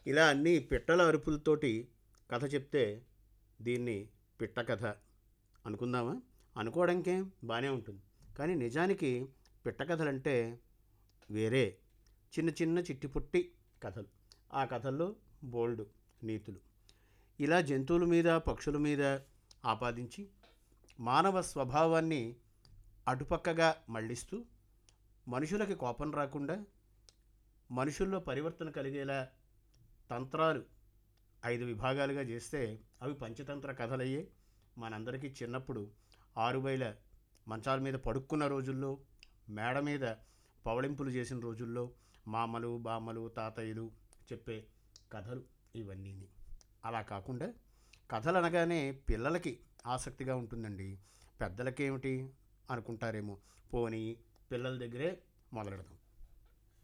ఇలా అన్ని పిట్టల అరుపులతోటి కథ చెప్తే దీన్ని పిట్ట కథ అనుకుందామా అనుకోవడానికే బాగానే ఉంటుంది కానీ నిజానికి పిట్ట కథలంటే వేరే చిన్న చిన్న చిట్టి పుట్టి కథలు ఆ కథల్లో బోల్డ్ నీతులు ఇలా జంతువుల మీద పక్షుల మీద ఆపాదించి మానవ స్వభావాన్ని అటుపక్కగా మళ్ళిస్తూ మనుషులకి కోపం రాకుండా మనుషుల్లో పరివర్తన కలిగేలా తంత్రాలు ఐదు విభాగాలుగా చేస్తే అవి పంచతంత్ర కథలయ్యే మనందరికీ చిన్నప్పుడు ఆరు బయల మంచాల మీద పడుక్కున్న రోజుల్లో మేడ మీద పవళింపులు చేసిన రోజుల్లో మామలు బామ్మలు తాతయ్యలు చెప్పే కథలు ఇవన్నీ అలా కాకుండా కథలు అనగానే పిల్లలకి ఆసక్తిగా ఉంటుందండి పెద్దలకేమిటి అనుకుంటారేమో పోనీ పిల్లల దగ్గరే మొదలెడదాం